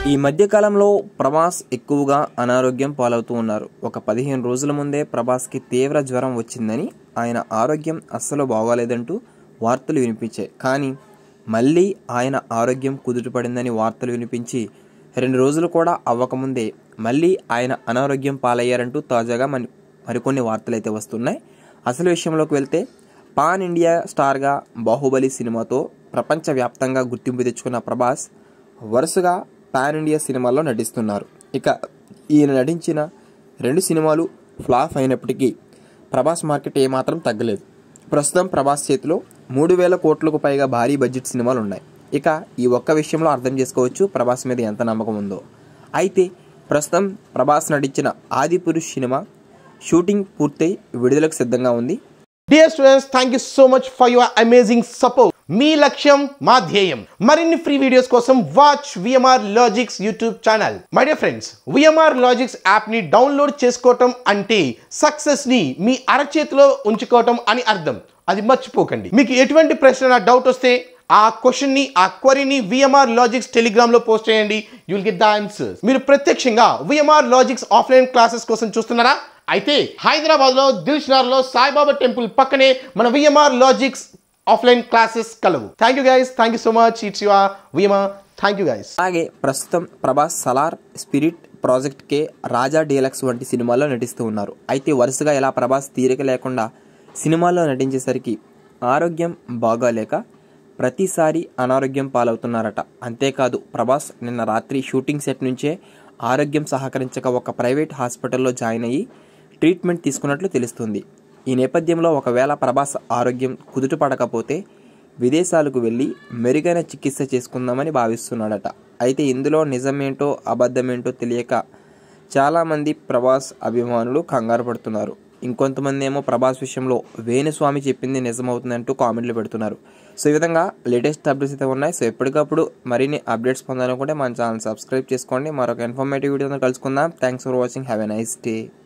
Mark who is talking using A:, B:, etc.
A: ఈ మధ్య కాలంలో ప్రభాస్ ఎక్కువగా అనారోగ్యం పాలవుతూ ఉన్నారు ఒక పదిహేను రోజుల ముందే ప్రభాస్కి తీవ్ర జ్వరం వచ్చిందని ఆయన ఆరోగ్యం అస్సలు బాగోలేదంటూ వార్తలు వినిపించాయి కానీ మళ్ళీ ఆయన ఆరోగ్యం కుదుటపడిందని వార్తలు వినిపించి రెండు రోజులు కూడా అవ్వకముందే మళ్ళీ ఆయన అనారోగ్యం పాలయ్యారంటూ తాజాగా మన మరికొన్ని వార్తలు అయితే వస్తున్నాయి అసలు విషయంలోకి వెళ్తే పాన్ ఇండియా స్టార్గా బాహుబలి సినిమాతో ప్రపంచవ్యాప్తంగా గుర్తింపు తెచ్చుకున్న ప్రభాస్ వరుసగా పాన్ ఇండియా సినిమాల్లో నటిస్తున్నారు ఇక ఈయన నటించిన రెండు సినిమాలు ఫ్లాప్ అయినప్పటికీ ప్రభాస్ మార్కెట్ ఏమాత్రం తగ్గలేదు ప్రస్తుతం ప్రభాస్ చేతిలో మూడు వేల కోట్లకు పైగా భారీ బడ్జెట్ సినిమాలు ఉన్నాయి ఇక ఈ ఒక్క విషయంలో అర్థం చేసుకోవచ్చు ప్రభాస్ మీద ఎంత నమ్మకం ఉందో అయితే ప్రస్తుతం ప్రభాస్ నటించిన ఆదిపురుష్ సినిమా షూటింగ్ పూర్తయి విడుదలకు సిద్ధంగా ఉంది
B: dear students thank you so much for your amazing support మీ లక్ష్యం మా ధ్యేయం మరిన్ని ఫ్రీ వీడియోస్ కోసం watch VMR logics YouTube channel my dear friends VMR logics app ని డౌన్లోడ్ చేసుకోవటం అంటే సక్సెస్ ని మీ అరచేతిలో ఉంచుకోవటం అని అర్థం అది మర్చిపోకండి మీకు ఎటువంటి ప్రశ్న డౌట్ వస్తే ఆ క్వశ్చన్ ని ఆ క్వరీని విఎంఆర్ లాజిక్స్ టెలిగ్రామ్ లో పోస్ట్ చేయండి యుల్ గెట్ ద ఆన్సర్స్ మీరు ప్రత్యక్షంగా విఎంఆర్ లాజిక్స్ ఆఫ్లైన్ క్లాసెస్ కోసం చూస్తున్నారా అయితే హైదరాబాద్ లో దిల్షనార్ లో సాయిబాబా టెంపుల్ పక్కనే మన విఎంఆర్ లాజిక్స్ ఆఫ్లైన్ క్లాసెస్ కలవు thank you guys thank you so much it's your VMR thank you guys
A: అలాగే ప్రస్తుతం Prabhas Salaar spirit project K Raja deluxe వంటి సినిమాల్లో నటిస్తూ ఉన్నారు అయితే వరుసగా ఇలా ప్రభాస్ తీరిక లేకుండా సినిమాల్లో నటించేసరికి ఆరోగ్యం బాగాలేక ప్రతిసారి అనారోగ్యం పాలవుతున్నారట అంతేకాదు ప్రభాస్ నిన్న రాత్రి షూటింగ్ సెట్ నుంచే ఆరోగ్యం సహకరించక ఒక ప్రైవేట్ హాస్పిటల్లో జాయిన్ అయ్యి ట్రీట్మెంట్ తీసుకున్నట్లు తెలుస్తుంది ఈ నేపథ్యంలో ఒకవేళ ప్రభాస్ ఆరోగ్యం కుదుట పడకపోతే విదేశాలకు వెళ్ళి మెరుగైన చికిత్స చేసుకుందామని భావిస్తున్నాడట అయితే ఇందులో నిజమేంటో అబద్ధమేంటో తెలియక చాలామంది ప్రభాస్ అభిమానులు కంగారు పడుతున్నారు ఇంకొంతమంది ఏమో ప్రభాస్ విషయంలో వేణుస్వామి చెప్పింది నిజమవుతుందంటూ కామెంట్లు పెడుతున్నారు సో ఈ విధంగా లేటెస్ట్ అప్డేట్స్ అయితే ఉన్నాయి సో ఎప్పటికప్పుడు మరిన్ని అప్డేట్స్ పొందాలనుకుంటే మన ఛానల్ సబ్స్క్రైబ్ చేసుకోండి మరొక ఇన్ఫర్మేటివ్ వీడియోతో కలుసుకుందాం thanks for watching have a nice day